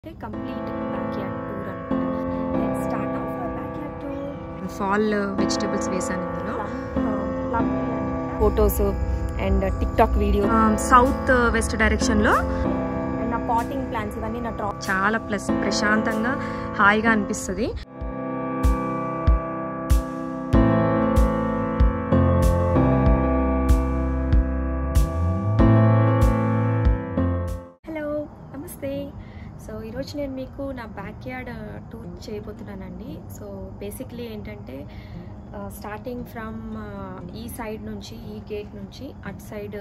అంటే complete back backyard tour అనమాట let's start off backyard tour fall vegetables వేసాను ఇందులో photos and TikTok video south west డైరెక్షన్లో and నా potting plans ఇవన్నీ నా డ్రాప్ చాలా ప్లస్ ప్రశాంతంగా హాయిగా అనిపిస్తుంది హలో నమస్తే సో ఈరోజు నేను మీకు నా బ్యాక్ యార్డ్ టూర్ చేయబోతున్నానండి సో బేసిక్లీ ఏంటంటే స్టార్టింగ్ ఫ్రమ్ ఈ సైడ్ నుంచి ఈ గేట్ నుంచి at side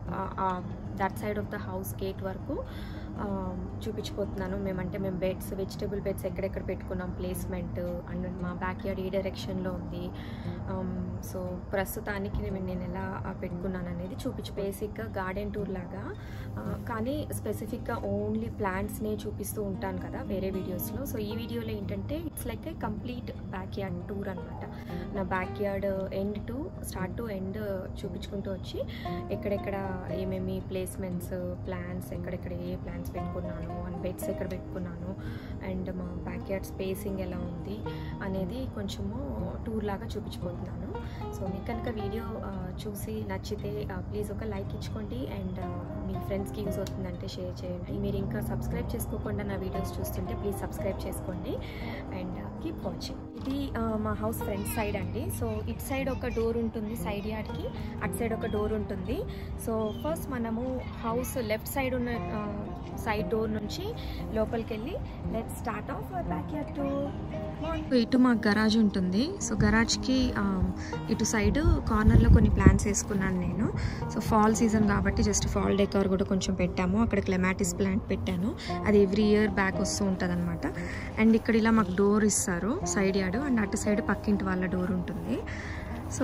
that side of the house gate వరకు చూపించిపోతున్నాను మేమంటే మేము బెడ్స్ వెజిటేబుల్ బెడ్స్ ఎక్కడెక్కడ పెట్టుకున్నాం ప్లేస్మెంట్ అండ్ మా బ్యాక్ యార్డ్ ఏ డైరెక్షన్లో ఉంది సో ప్రస్తుతానికి నేను నేను ఎలా పెట్టుకున్నాను అనేది చూపించి బేసిక్గా గార్డెన్ టూర్ లాగా కానీ స్పెసిఫిక్గా ఓన్లీ ప్లాంట్స్నే చూపిస్తూ ఉంటాను కదా వేరే వీడియోస్లో సో ఈ వీడియోలో ఏంటంటే it's like a complete back backyard tour అనమాట నా back backyard end to start to end చూపించుకుంటూ వచ్చి ఎక్కడెక్కడ ఏమేమి ప్లేస్మెంట్స్ ప్లాన్స్ ఎక్కడెక్కడ ఏ ప్లాన్స్ పెట్టుకున్నాను అండ్ బెడ్స్ ఎక్కడ పెట్టుకున్నాను అండ్ మా బ్యాక్ యార్డ్ స్పేసింగ్ ఎలా ఉంది అనేది కొంచెము టూర్ లాగా చూపించిపోతున్నాను సో మీకు కనుక వీడియో చూసి నచ్చితే ప్లీజ్ ఒక లైక్ ఇచ్చుకోండి అండ్ మీ ఫ్రెండ్స్కి యూజ్ అవుతుందంటే షేర్ చేయండి మీరు ఇంకా సబ్స్క్రైబ్ చేసుకోకుండా నా వీడియోస్ చూస్తుంటే ప్లీజ్ సబ్స్క్రైబ్ చేసుకోండి అండ్ కీప్ వాచింగ్ ఇది మా హౌస్ ఫ్రంట్ సైడ్ అండి సో ఇట్ సైడ్ ఒక డోర్ ఉంటుంది సైడ్ యార్డ్కి అట్ సైడ్ ఒక డోర్ ఉంటుంది సో ఫస్ట్ మనము హౌస్ లెఫ్ట్ సైడ్ ఉన్న సైడ్ డోర్ నుంచి లోపలికి వెళ్ళి let start off backyard to ఇటు మాకు గరాజ్ ఉంటుంది సో గరాజ్కి ఇటు సైడ్ కార్నర్లో కొన్ని ప్లాన్స్ వేసుకున్నాను నేను సో ఫాల్ సీజన్ కాబట్టి జస్ట్ ఫాల్ డెకార్ కూడా కొంచెం పెట్టాము అక్కడ క్లెమాటిస్ ప్లాంట్ పెట్టాను అది ఎవ్రీ ఇయర్ బ్యాక్ వస్తూ ఉంటుంది అనమాట అండ్ ఇక్కడ ఇలా మాకు డోర్ ఇస్తారు సైడ్ యార్డ్ అండ్ అటు సైడ్ పక్కింటి వాళ్ళ డోర్ ఉంటుంది సో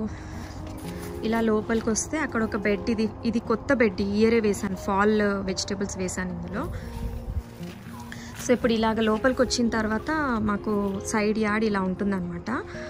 ఇలా లోపలికి వస్తే అక్కడ ఒక బెడ్ ఇది ఇది కొత్త బెడ్ ఇయరే వేసాను ఫాల్ వెజిటేబుల్స్ వేసాను ఇందులో సో ఇప్పుడు ఇలాగ లోపలికి వచ్చిన తర్వాత మాకు సైడ్ యార్డ్ ఇలా ఉంటుందన్నమాట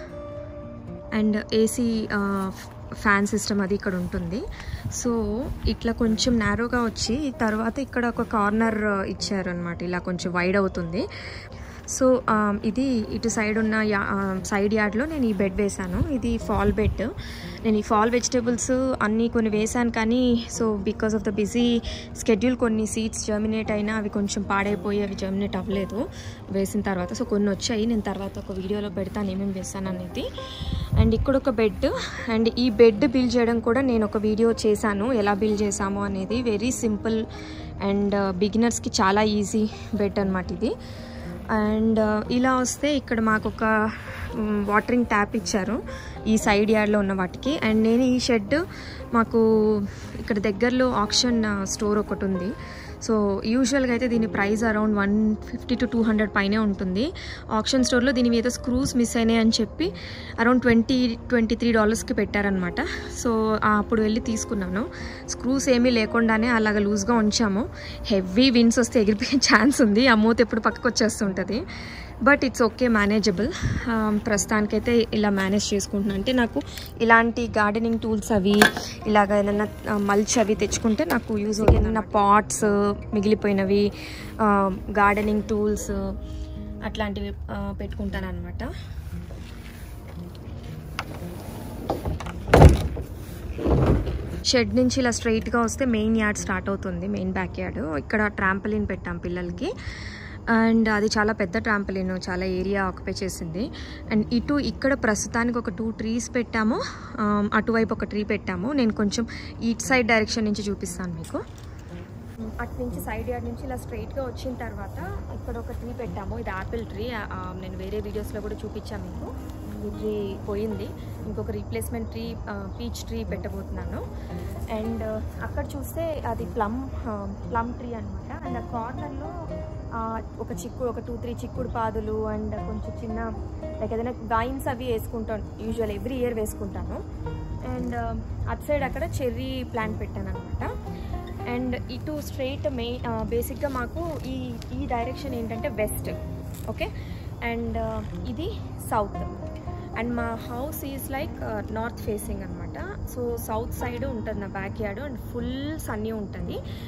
అండ్ ఏసీ ఫ్యాన్ సిస్టమ్ అది ఇక్కడ ఉంటుంది సో ఇట్లా కొంచెం నేరోగా వచ్చి తర్వాత ఇక్కడ ఒక కార్నర్ ఇచ్చారు అనమాట ఇలా కొంచెం వైడ్ అవుతుంది సో ఇది ఇటు సైడ్ ఉన్న యా సైడ్ యార్డ్లో నేను ఈ బెడ్ వేశాను ఇది ఫాల్ బెడ్ నేను ఈ ఫాల్ వెజిటేబుల్స్ అన్నీ కొన్ని వేశాను కానీ so because of the busy schedule కొన్ని సీడ్స్ జర్మినేట్ అయినా అవి కొంచెం పాడైపోయి అవి జర్మినేట్ అవ్వలేదు వేసిన తర్వాత సో కొన్ని వచ్చాయి నేను తర్వాత ఒక వీడియోలో పెడతాను ఏమేమి వేసాను అనేది అండ్ ఇక్కడ ఒక బెడ్ అండ్ ఈ బెడ్ బిల్డ్ చేయడం కూడా నేను ఒక వీడియో చేశాను ఎలా బిల్డ్ చేసాము అనేది వెరీ సింపుల్ అండ్ బిగినర్స్కి చాలా ఈజీ బెడ్ అనమాట ఇది అండ్ ఇలా వస్తే ఇక్కడ మాకు ఒక వాటరింగ్ ట్యాప్ ఇచ్చారు ఈ సైడ్ యార్డ్లో ఉన్న వాటికి అండ్ నేను ఈ షెడ్ మాకు ఇక్కడ దగ్గరలో ఆప్షన్ స్టోర్ ఒకటి ఉంది సో యూజువల్గా అయితే దీని price around one fifty to two hundred పైనే ఉంటుంది ఆప్షన్ స్టోర్లో దీని మీద స్క్రూస్ మిస్ అయినాయి అని చెప్పి అరౌండ్ ట్వంటీ ట్వంటీ త్రీ డాలర్స్కి పెట్టారనమాట సో అప్పుడు వెళ్ళి తీసుకున్నాను స్క్రూస్ ఏమీ లేకుండానే అలాగ లూజ్గా ఉంచాము హెవీ విన్స్ వస్తే ఎగిరిపోయే ఛాన్స్ ఉంది ఆ మూత ఎప్పుడు పక్కకు వచ్చేస్తుంటుంది బట్ ఇట్స్ ఓకే మేనేజబుల్ ప్రస్తుతానికైతే ఇలా మేనేజ్ చేసుకుంటున్నాను అంటే నాకు ఇలాంటి గార్డెనింగ్ టూల్స్ అవి ఇలాగ ఏదైనా మల్చ్ అవి తెచ్చుకుంటే నాకు యూజ్ ఏదైనా పాట్స్ మిగిలిపోయినవి గార్డెనింగ్ టూల్స్ అట్లాంటివి పెట్టుకుంటాను అనమాట షెడ్ నుంచి ఇలా స్ట్రైట్గా వస్తే మెయిన్ యార్డ్ స్టార్ట్ అవుతుంది మెయిన్ బ్యాక్ యార్డ్ ఇక్కడ ట్రాంపలిన్ పెట్టాం పిల్లలకి అండ్ అది చాలా పెద్ద ట్రాంపలిన్ చాలా ఏరియా ఆక్యుపై చేసింది అండ్ ఇటు ఇక్కడ ప్రస్తుతానికి ఒక టూ ట్రీస్ పెట్టాము అటువైపు ఒక ట్రీ పెట్టాము నేను కొంచెం ఇటు సైడ్ డైరెక్షన్ నుంచి చూపిస్తాను మీకు అటు నుంచి సైడ్ యార్డ్ నుంచి ఇలా స్ట్రైట్గా వచ్చిన తర్వాత ఇక్కడ ఒక ట్రీ పెట్టాము ఇది యాపిల్ ట్రీ నేను వేరే వీడియోస్లో కూడా చూపించాను మీకు ఈ ట్రీ పోయింది ఇంకొక రీప్లేస్మెంట్ ట్రీ పీచ్ ట్రీ పెట్టబోతున్నాను అండ్ అక్కడ చూస్తే అది ప్లమ్ ప్లమ్ ట్రీ అనమాట అండ్ ఆ కార్నర్లో ఒక చిక్కు ఒక టూ త్రీ చిక్కుడు పాదులు అండ్ కొంచెం చిన్న లైక్ ఏదైనా గాయిన్స్ అవి వేసుకుంటాను యూజువల్ ఎవ్రీ ఇయర్ వేసుకుంటాను అండ్ అట్ సైడ్ అక్కడ చెర్రీ ప్లాంట్ పెట్టాను అనమాట అండ్ ఇటు స్ట్రైట్ మెయిన్ బేసిక్గా మాకు ఈ ఈ డైరెక్షన్ ఏంటంటే వెస్ట్ ఓకే అండ్ ఇది సౌత్ అండ్ మా house is like north facing అనమాట సో సౌత్ సైడ్ ఉంటుంది నా back yard and full sunny ఉంటుంది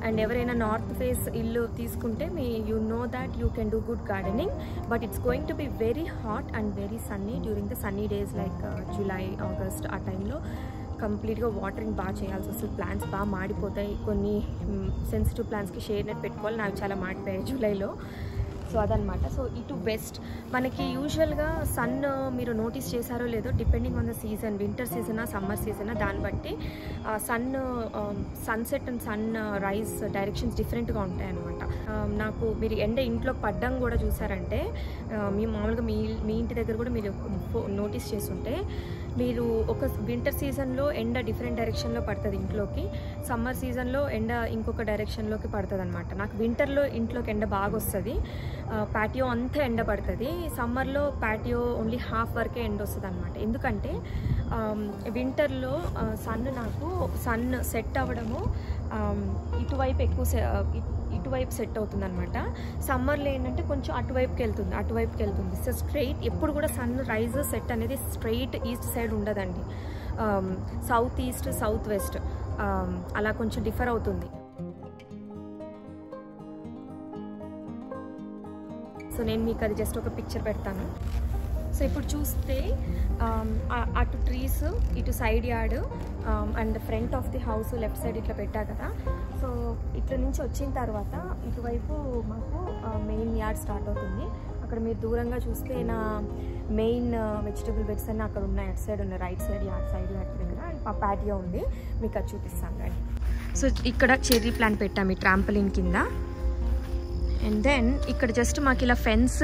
అండ్ ఎవరైనా నార్త్ ఫేస్ ఇల్లు తీసుకుంటే మీ you know that you can do good gardening but it's going to be very hot and very sunny during the sunny days like July August ఆ టైంలో కంప్లీట్గా watering బాగా చేయాల్సి వస్తుంది ప్లాంట్స్ బాగా మాడిపోతాయి కొన్ని సెన్సిటివ్ ప్లాంట్స్కి షేడ్ నెట్ పెట్టుకోవాలి నాకు చాలా మాడిపోయాయి జూలైలో సో అదనమాట సో ఇటు వెస్ట్ మనకి యూజువల్గా సన్ మీరు నోటీస్ చేశారో లేదో depending on the season winter సీజనా సమ్మర్ సీజనా దాన్ని బట్టి sun sunset and sunrise directions డిఫరెంట్గా ఉంటాయి అనమాట నాకు మీరు ఎండ ఇంట్లో పడ్డం కూడా చూసారంటే ఆ, మీ మామూలుగా మీ మీ ఇంటి దగ్గర కూడా మీరు నోటీస్ చేస్తుంటే మీరు ఒక వింటర్ సీజన్లో ఎండ డిఫరెంట్ డైరెక్షన్లో పడుతుంది ఇంట్లోకి సమ్మర్ సీజన్లో ఎండ ఇంకొక డైరెక్షన్లోకి పడుతుంది అనమాట నాకు వింటర్లో ఇంట్లోకి ఎండ బాగా వస్తుంది ప్యాటియో అంతా ఎండ పడుతుంది సమ్మర్లో ప్యాటియో ఓన్లీ హాఫ్ వరకే ఎండ వస్తుంది అనమాట ఎందుకంటే వింటర్లో సన్ నాకు సన్ సెట్ అవ్వడము ఆమ్, ఇటువైపు ఎక్కువ సె- ఇ- ఇటువైపు సెట్ అవుతుంది అనమాట సమ్మర్లో ఏంటంటే కొంచెం అటువైపుకి వెళ్తుంది అటువైపుకి వెళ్తుంది సో స్ట్రైట్ ఎప్పుడు కూడా సన్ రైజ్ సెట్ అనేది స్ట్రైట్ ఈస్ట్ సైడ్ ఉండదండి సౌత్ ఈస్ట్ సౌత్ వెస్ట్ అలా కొంచెం డిఫర్ అవుతుంది సో నేను మీకు అది జస్ట్ ఒక పిక్చర్ పెడతాను సో ఇప్పుడు చూస్తే ఆమ్, ఆ- అటు ట్రీస్ ఇటు side yard and front of the house left side ఇట్లా పెట్టా కదా సో ఇట్లా నుంచి వచ్చిన తర్వాత ఇటువైపు మాకు మెయిన్ యార్డ్ స్టార్ట్ అవుతుంది అక్కడ మీరు దూరంగా చూస్తే నా మెయిన్ వెజిటబుల్ బెడ్స్ అన్నీ అక్కడ ఉన్నాయి అటు సైడ్ ఉన్నాయి right side yard side yard దగ్గర అండ్ మా ప్యాటియో ఉంది మీకు అది చూపిస్తాను రండి సో ఇక్కడ చెర్రీ ప్లాంట్ పెట్టాము ఈ ట్రాంపలిన్ కింద అండ్ దెన్ ఇక్కడ జస్ట్ మాకు ఇలా ఫెన్స్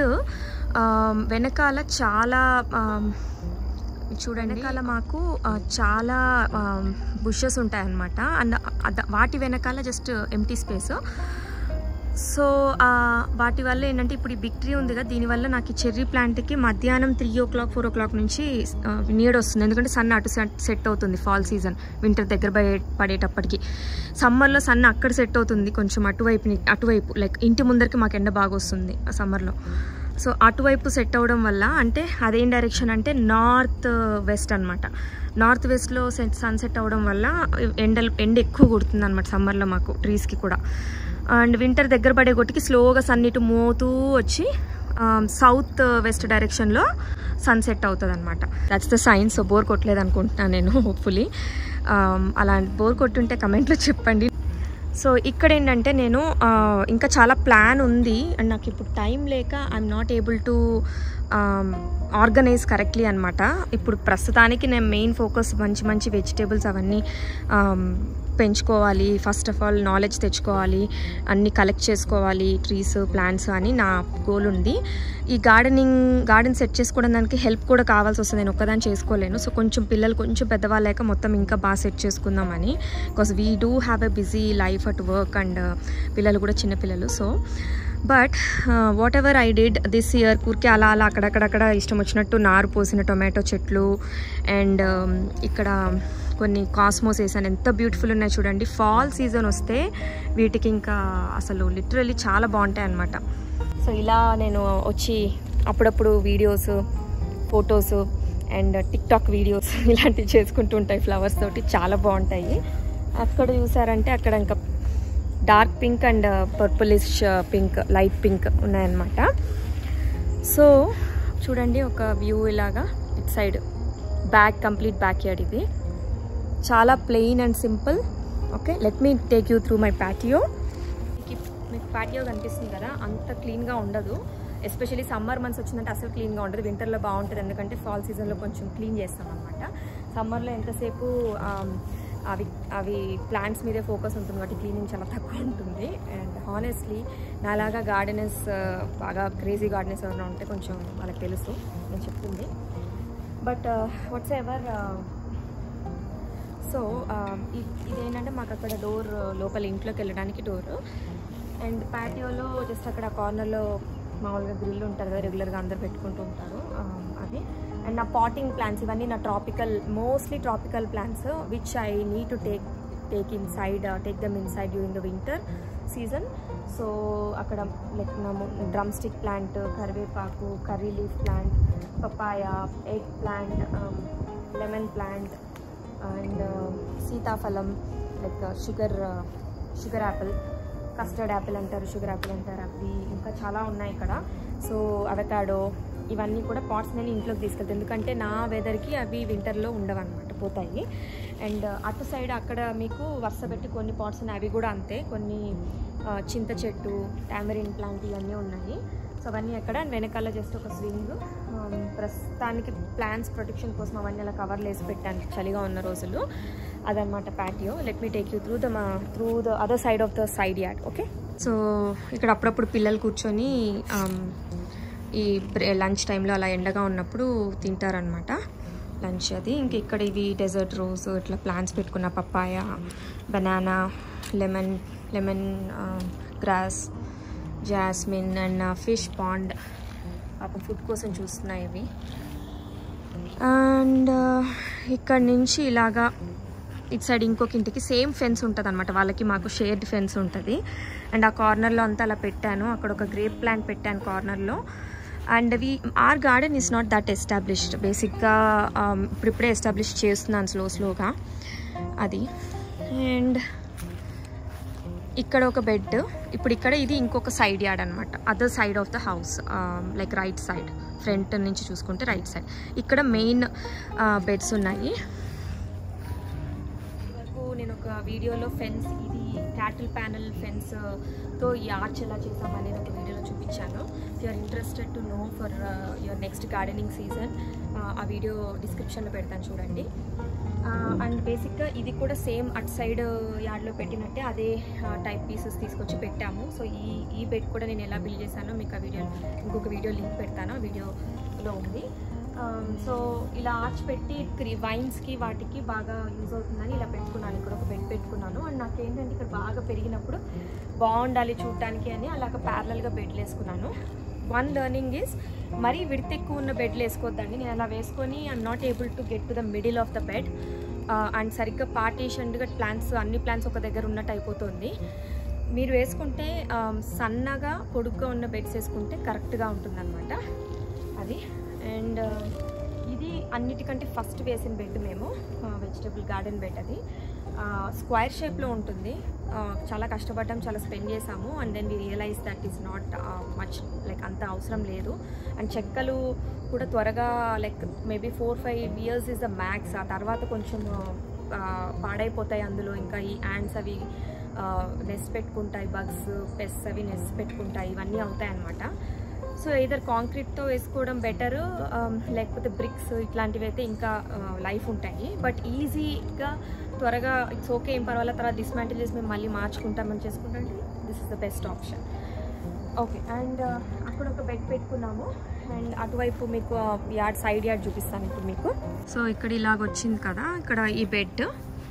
వెనకాల చాలా ఆమ్, చూడండి వెనకాల మాకు ఆ, చాలా బుషెస్ ఉంటాయన్నమాట అండ్ అద- వాటి వెనకాల జస్ట్ ఎంటీ స్పేస్ సో ఆ, వాటి వల్ల ఏంటంటే ఇప్పుడు ఈ బిగ్ ట్రీ ఉంది కదా దీనివల్ల నాకు ఈ చెర్రీ ప్లాంట్కి మధ్యాహ్నం త్రీ ఓ క్లాక్ ఫోర్ ఓ క్లాక్ నుంచి నీడ్ వస్తుంది ఎందుకంటే సన్ అటు సెట్ సెట్ అవుతుంది ఫాల్ సీజన్ వింటర్ దగ్గర పడే పడేటప్పటికి సమ్మర్లో సన్ అక్కడ సెట్ అవుతుంది కొంచెం అటువైపు ని- అటువైపు లైక్ ఇంటి ముందరికి మాకు ఎండ బాగా వస్తుంది సమ్మర్లో సో అటువైపు సెట్ అవ్వడం వల్ల అంటే అదేం డైరెక్షన్ అంటే నార్త్ వెస్ట్ అనమాట నార్త్ వెస్ట్లో సెట్ సన్సెట్ అవ్వడం వల్ల ఎండలు ఎండ ఎక్కువ కొడుతుంది అనమాట సమ్మర్లో మాకు ట్రీస్కి కూడా అండ్ వింటర్ దగ్గర పడే కొట్టికి స్లోగా సన్ ఇటు మోతూ వచ్చి సౌత్ వెస్ట్ డైరెక్షన్లో సన్సెట్ అవుతుంది అనమాట that's the science so bore కొట్టలేదు అనుకుంటున్నాను నేను హోప్ఫుల్లీ అలా బోర్ కొట్టుంటే కమెంట్లో చెప్పండి సో ఇక్కడ ఏంటంటే నేను ఆ, ఇంకా చాలా ప్లాన్ ఉంది అండ్ నాకు ఇప్పుడు టైం లేక I'm not able to organize correctly అనమాట ఇప్పుడు ప్రస్తుతానికి నేను మెయిన్ ఫోకస్ మంచి మంచి వెజిటేబుల్స్ అవన్నీ ఆమ్, పెంచుకోవాలి ఫస్ట్ ఆఫ్ ఆల్ నాలెడ్జ్ తెచ్చుకోవాలి అన్నీ కలెక్ట్ చేసుకోవాలి ట్రీస్ ప్లాంట్స్ అని నా గోల్ ఉంది ఈ గార్డెనింగ్ గార్డెన్ సెట్ చేసుకోవడం దానికి హెల్ప్ కూడా కావాల్సి వస్తుంది నేను ఒక్కదాన్ని చేసుకోలేను సో కొంచెం పిల్లలు కొంచెం పెద్దవాళ్ళాక మొత్తం ఇంకా బాగా సెట్ చేసుకుందామని because we do have a busy life at work and పిల్లలు కూడా చిన్నపిల్లలు so but whatever I did this year కూర్కి అలా అలా అక్కడక్కడక్కడ ఇష్టం వచ్చినట్టు నారు పోసిన టొమాటో చెట్లు అండ్ ఇక్కడ కొన్ని కాస్మోస్ వేసాను ఎంత బ్యూటిఫుల్ ఉన్నాయి చూడండి ఫాల్ సీజన్ వస్తే వీటికి ఇంకా అసలు లిటరలీ చాలా బాగుంటాయి అన్నమాట సో ఇలా నేను వచ్చి అప్పుడప్పుడు videos photos and TikTok videos ఇలాంటివి చేసుకుంటూ ఉంటాయి ఫ్లవర్స్ తోటి చాలా బాగుంటాయి అక్కడ చూసారంటే అక్కడ ఇంకా dark pink and purplish pink light pink ఉన్నాయన్నమాట సో చూడండి ఒక వ్యూ ఇలాగా ఇట్ side back complete back yard ఇది చాలా plain and simple okay let me take you through my patio మీకు ప్యాటియో కనిపిస్తుంది కదా అంత క్లీన్గా ఉండదు ఎస్పెషల్లీ సమ్మర్ మంత్స్ వచ్చిందంటే అసలు క్లీన్గా ఉండదు వింటర్లో బాగుంటుంది ఎందుకంటే ఫాల్ సీజన్లో కొంచెం క్లీన్ చేస్తాం అనమాట సమ్మర్లో ఎంతసేపు ఆమ్, అవి అవి ప్లాంట్స్ మీదే ఫోకస్ ఉంటుంది కాబట్టి క్లీనింగ్ చాలా తక్కువ ఉంటుంది అండ్ హానెస్ట్లీ నాలాగా గార్డెనర్స్ బాగా క్రేజీ గార్డెనర్స్ ఎవరైనా ఉంటే కొంచెం వాళ్ళకి తెలుసు నేను చెప్తుంది బట్ వాట్స్ ఎవర్ సో ఇదేంటంటే మాకు అక్కడ డోర్ లోపల ఇంట్లోకి వెళ్ళడానికి డోర్ అండ్ ప్యాటియోలో జస్ట్ అక్కడ కార్నర్లో మామూలుగా గ్రిల్ ఉంటుంది కదా రెగ్యులర్గా అందరు పెట్టుకుంటూ ఉంటారు um, అది అండ్ నా పాటింగ్ ప్లాంట్స్ ఇవన్నీ నా tropical mostly tropical plants which I need to take take inside take them inside during the winter season so అక్కడ లైక్ నా డ్రమ్ స్టిక్ ప్లాంట్ కరివేపాకు curry leaf plant papaya eggplant lemon plant and సీతాఫలం like sugar sugar apple custard apple అంటారు sugar apple అంటారు అవి ఇంకా చాలా ఉన్నాయి ఇక్కడ సో అవకాడో ఇవన్నీ కూడా పాట్స్ నేను ఇంట్లోకి తీసుకెళ్తాను ఎందుకంటే నా వెదర్కి అవి వింటర్లో ఉండవన్నమాట పోతాయి అండ్ అటు సైడ్ అక్కడ మీకు వరుస పెట్టి కొన్ని పాట్స్ ఉన్నాయి అవి కూడా అంతే కొన్ని ఆ, చింత చెట్టు టామరిన్ ప్లాంట్ ఇవన్నీ ఉన్నాయి సో అవన్నీ అక్కడ అండ్ వెనకాల జస్ట్ ఒక స్వింగ్ ప్రస్తుతానికి ప్లాంట్స్ ప్రొటెక్షన్ కోసం అవన్నీ అలా కవర్లు వేసి పెట్టాను చలిగా ఉన్న రోజులు అదనమాట patio let me take you through the through the other side of the side yard okay so ఇక్కడ అప్పుడప్పుడు పిల్లలు కూర్చొని ఆమ్, ఈ లంచ్ టైంలో అలా ఎండగా ఉన్నప్పుడు తింటారనమాట లంచ్ అది ఇంక ఇక్కడ ఇవి డెజర్ట్ రోజ్ ఇట్లా ప్లాంట్స్ పెట్టుకున్న papaya banana lemon lemon grass jasmine and fish pond పాపం ఫుడ్ కోసం చూస్తున్నాయి ఇవి అండ్ ఇక్కడ నుంచి ఇలాగా ఇటు సైడ్ ఇంకొక ఇంటికి సేమ్ ఫెన్స్ ఉంటుంది అనమాట వాళ్ళకి మాకు షేర్డ్ ఫెన్స్ ఉంటుంది అండ్ ఆ కార్నర్లో అంతా అలా పెట్టాను అక్కడ ఒక గ్రేప్ ప్లాంట్ పెట్టాను కార్నర్లో and we are garden is not that established బేసిక్గా ఇప్పుడిప్పుడే ఎస్టాబ్లిష్ చేస్తున్నాను స్లో స్లోగా అది అండ్ ఇక్కడ ఒక బెడ్ ఇప్పుడు ఇక్కడ ఇది ఇంకొక సైడ్ యార్డ్ అనమాట other side of the house like right side front నుంచి చూసుకుంటే రైట్ సైడ్ ఇక్కడ మెయిన్ బెడ్స్ ఉన్నాయి వరకు నేను ఒక వీడియోలో ఫెన్స్ ఇది క్యాటిల్ ప్యానల్ ఫెన్స్ తో ఈ ఆర్చ్ ఎలా చేసాం అనేది ఒక వీడియోలో చూపించాను if you're interested to know for your next gardening season ఆ వీడియో డిస్క్రిప్షన్లో పెడతాను చూడండి అండ్ బేసిక్గా ఇది కూడా సేమ్ అట్ సైడ్ యార్డ్లో పెట్టినట్టే అదే టైప్ పీసెస్ తీసుకొచ్చి పెట్టాము సో ఈ ఈ బెడ్ కూడా నేను ఎలా బిల్డ్ చేశానో మీకు ఆ వీడియో ఇంకొక వీడియో లింక్ పెడతాను ఆ వీడియోలో ఉంది సో ఇలా ఆర్చ్ పెట్టి క్రీ వైన్స్కి వాటికి బాగా యూజ్ అవుతుందని ఇలా పెట్టుకున్నాను ఇక్కడ ఒక బెడ్ పెట్టుకున్నాను అండ్ నాకేంటంటే ఇక్కడ బాగా పెరిగినప్పుడు బాగుండాలి చూడటానికి అని అలాగ ప్యారలల్గా బెడ్లు వేసుకున్నాను వన్ లెర్నింగ్ ఈజ్ మరీ విడత ఎక్కువ ఉన్న బెడ్లు వేసుకోవద్దండి నేను అలా వేసుకొని I'm not able to get to the middle of the bed and సరిగ్గా పార్టీషన్గా ప్లాన్స్ అన్ని ప్లాన్స్ ఒక దగ్గర ఉన్నట్టు అయిపోతుంది మీరు వేసుకుంటే um, సన్నగా పొడుగ్గా ఉన్న బెడ్స్ వేసుకుంటే కరెక్ట్గా ఉంటుందన్నమాట అది అండ్ ఇది అన్నిటికంటే ఫస్ట్ వేసిన బెడ్ మేము వెజిటబుల్ గార్డెన్ బెడ్ అది స్క్వైర్ షేప్లో ఉంటుంది ఆ, చాలా కష్టపడ్డాం చాలా స్పెండ్ చేసాము and then we realize that is not much like అంత అవసరం లేదు అండ్ చెక్కలు కూడా త్వరగా like maybe four five years is the max ఆ తర్వాత కొంచెం ఆ, పాడైపోతాయి అందులో ఇంకా ఈ యాండ్స్ అవి నెస్ పెట్టుకుంటాయి బగ్స్ పెస్ అవి నెస్ పెట్టుకుంటాయి ఇవన్నీ అవుతాయి అన్నమాట సో ఇదర్ కాంక్రీట్తో వేసుకోవడం బెటర్ లేకపోతే బ్రిక్స్ ఇట్లాంటివి అయితే ఇంకా లైఫ్ ఉంటాయి బట్ ఈజీగా త్వరగా ఇట్స్ ఓకే ఏం పర్వాలేదు తర్వాత డిస్మాంటిల్ చేసి మేము మళ్ళీ మార్చుకుంటామని చేసుకుంటే this is the best option okay and అక్కడ ఒక బెడ్ పెట్టుకున్నాము అండ్ అటువైపు మీకు యార్డ్ సైడ్ యార్డ్ చూపిస్తాను ఇప్పుడు మీకు సో ఇక్కడ ఇలాగ వచ్చింది కదా ఇక్కడ ఈ బెడ్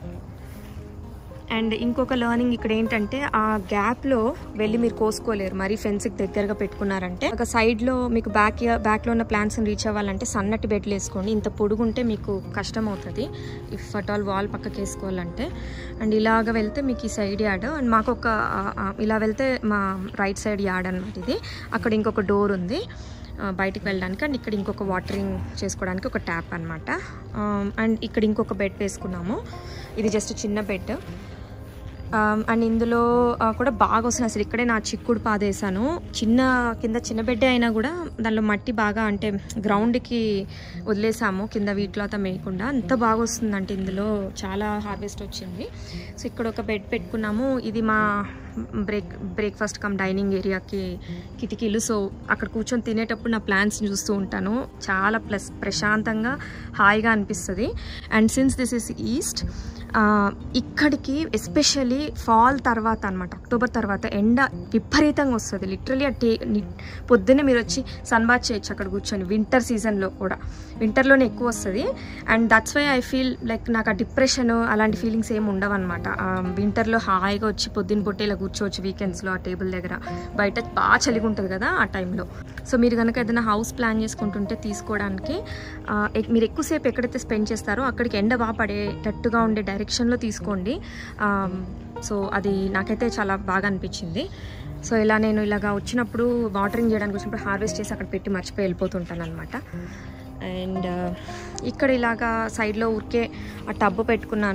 అండ్ ఇంకొక లెర్నింగ్ ఇక్కడ ఏంటంటే ఆ గ్యాప్లో వెళ్ళి మీరు కోసుకోలేరు మరి ఫెన్స్కి దగ్గరగా పెట్టుకున్నారంటే ఒక సైడ్లో మీకు బ్యాక్ బ్యాక్లో ఉన్న ప్లాంట్స్ని రీచ్ అవ్వాలంటే సన్నటి బెడ్లు వేసుకోండి ఇంత పొడుగుంటే మీకు కష్టం అవుతుంది ఇఫ్ అట్ ఆల్ వాల్ పక్కకి వేసుకోవాలంటే అండ్ ఇలాగ వెళ్తే మీకు ఈ సైడ్ యార్డ్ అండ్ మాకు ఒక ఆ, ఆ, ఇలా వెళ్తే మా రైట్ సైడ్ యార్డ్ అనమాట ఇది అక్కడ ఇంకొక డోర్ ఉంది ఆ, బయటికి వెళ్ళడానికి అండ్ ఇక్కడ ఇంకొక వాటరింగ్ చేసుకోవడానికి ఒక ట్యాప్ అనమాట అండ్ ఇక్కడ ఇంకొక బెడ్ వేసుకున్నాము ఇది జస్ట్ చిన్న బెడ్ అండ్ ఇందులో ఆ, కూడా బాగా వస్తుంది అసలు ఇక్కడే నా చిక్కుడు పాదేశాను చిన్న కింద చిన్న బెడ్ అయినా కూడా దానిలో మట్టి బాగా అంటే గ్రౌండ్కి వదిలేసాము కింద వీటిలో అంతా మేయకుండా అంత బాగా వస్తుందంటే ఇందులో చాలా హార్వెస్ట్ వచ్చింది సో ఇక్కడ ఒక బెడ్ పెట్టుకున్నాము ఇది మా బ్రేక్ బ్రేక్ఫాస్ట్ కమ్ డైనింగ్ ఏరియాకి కిటికీలు సో అక్కడ కూర్చొని తినేటప్పుడు నా ప్లాన్స్ చూస్తూ ఉంటాను చాలా ప్లస్ ప్రశాంతంగా హాయిగా అనిపిస్తుంది and since this is east ఇక్కడికి ఎస్పెషల్లీ ఫాల్ తర్వాత అనమాట అక్టోబర్ తర్వాత ఎండ విపరీతంగా వస్తుంది లిటరలీ ఆ టే ని- పొద్దున్నే మీరు వచ్చి సన్ బాత్ చేయొచ్చు అక్కడ కూర్చొని వింటర్ సీజన్లో కూడా వింటర్లోనే ఎక్కువ వస్తుంది and that's why I feel like నాకు ఆ డిప్రెషన్ అలాంటి ఫీలింగ్స్ ఏమి ఉండవు అనమాట వింటర్లో హాయిగా వచ్చి పొద్దున్న పొట్టి ఇలా కూర్చోవచ్చు వీకెండ్స్లో ఆ టేబుల్ దగ్గర బయట బాగా చలిగా ఉంటుంది కదా ఆ టైంలో సో మీరు కనుక ఏదైనా హౌస్ ప్లాన్ చేసుకుంటుంటే తీసుకోవడానికి ఆ, ఎక్- మీరు ఎక్కువసేపు ఎక్కడైతే స్పెండ్ చేస్తారో అక్కడికి ఎండ బాగా పడేటట్టుగా ఉండే డైరెక్షన్లో తీసుకోండి సో అది నాకైతే చాలా బాగా అనిపించింది సో ఇలా నేను ఇలాగా వచ్చినప్పుడు వాటరింగ్ చేయడానికి వచ్చినప్పుడు హార్వెస్ట్ చేసి అక్కడ పెట్టి మర్చిపోయి వెళ్ళిపోతుంటాను అనమాట అండ్ ఇక్కడ ఇలాగా సైడ్లో ఊరికే ఆ టబ్బు పెట్టుకున్నాను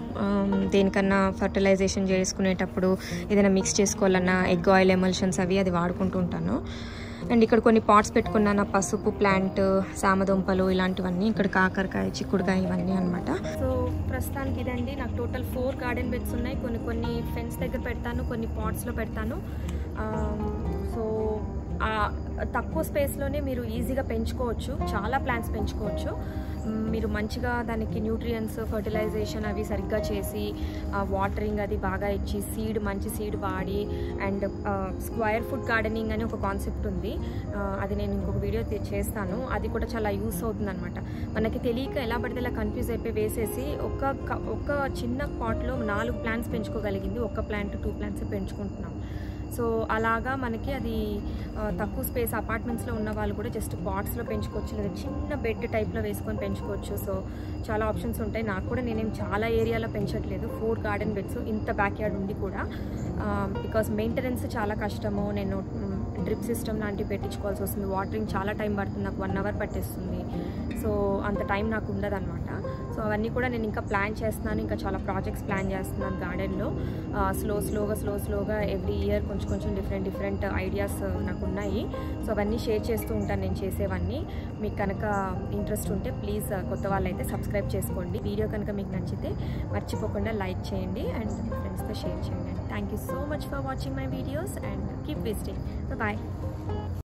ఆమ్, దేనికన్నా ఫర్టిలైజేషన్ చేసుకునేటప్పుడు ఏదైనా మిక్స్ చేసుకోవాలన్నా ఎగ్ ఆయిల్ ఎమల్షన్స్ అవి అది వాడుకుంటూ ఉంటాను అండ్ ఇక్కడ కొన్ని పాట్స్ పెట్టుకున్నాను పసుపు ప్లాంట్ సామదుంపలు ఇలాంటివన్నీ ఇక్కడ కాకరకాయ చిక్కుడుకాయ ఇవన్నీ అనమాట సో ప్రస్తుతానికి ఇదండి నాకు టోటల్ ఫోర్ గార్డెన్ బెడ్స్ ఉన్నాయి కొన్ని కొన్ని ఫెన్స్ దగ్గర పెడతాను కొన్ని పాట్స్లో పెడతాను సో తక్కువ స్పేస్లోనే మీరు ఈజీగా పెంచుకోవచ్చు చాలా ప్లాంట్స్ పెంచుకోవచ్చు మ్, మీరు మంచిగా దానికి న్యూట్రియన్స్ ఫర్టిలైజేషన్ అవి సరిగ్గా చేసి వాటరింగ్ అది బాగా ఇచ్చి సీడ్ మంచి సీడ్ వాడి అండ్ స్క్వైర్ ఫుడ్ గార్డెనింగ్ అని ఒక కాన్సెప్ట్ ఉంది ఆ, అది నేను ఇంకొక వీడియో తీ- చేస్తాను అది కూడా చాలా యూస్ అవుతుంది అనమాట మనకి తెలియక ఎలా పడితే ఇలా కన్ఫ్యూజ్ అయిపోయి వేసేసి ఒక క- ఒక చిన్న పాట్లో నాలుగు ప్లాంట్స్ పెంచుకోగలిగింది ఒక ప్లాంట్ టూ ప్లాంట్స్ పెంచుకుంటున్నాం సో అలాగా మనకి అది ఆ, తక్కువ స్పేస్ అపార్ట్మెంట్స్లో ఉన్న వాళ్ళు కూడా జస్ట్ పాట్స్లో పెంచుకోవచ్చు లేదా చిన్న బెడ్ టైప్లో వేసుకొని పెంచుకోవచ్చు సో చాలా ఆప్షన్స్ ఉంటాయి నాకు కూడా నేనేం చాలా ఏరియాలో పెంచట్లేదు ఫోర్ గార్డెన్ బెడ్స్ ఇంత బ్యాక్ యార్డ్ ఉండి కూడా బికాస్ మెయింటెనెన్స్ చాలా కష్టము నేను డ్రిప్ సిస్టమ్ లాంటివి పెట్టించుకోవాల్సి వస్తుంది వాటరింగ్ చాలా టైం పడుతుంది నాకు వన్ అవర్ పట్టేస్తుంది సో అంత టైం నాకు ఉండదన్నమాట సో అవన్నీ కూడా నేను ఇంకా ప్లాన్ చేస్తున్నాను ఇంకా చాలా ప్రాజెక్ట్స్ ప్లాన్ చేస్తున్నాను గార్డెన్లో స్లో స్లోగా స్లో స్లోగా ఎవ్రీ ఇయర్ కొంచెం కొంచెం డిఫరెంట్ డిఫరెంట్ ఐడియాస్ నాకు ఉన్నాయి సో అవన్నీ షేర్ చేస్తూ ఉంటాను నేను చేసేవన్నీ మీకు కనుక ఇంట్రెస్ట్ ఉంటే ప్లీజ్ కొత్త వాళ్ళైతే సబ్స్క్రైబ్ చేసుకోండి వీడియో కనుక మీకు నచ్చితే మర్చిపోకుండా లైక్ చేయండి అండ్ మీ ఫ్రెండ్స్తో షేర్ చేయండి thank you so much for watching my videos and keep visiting bye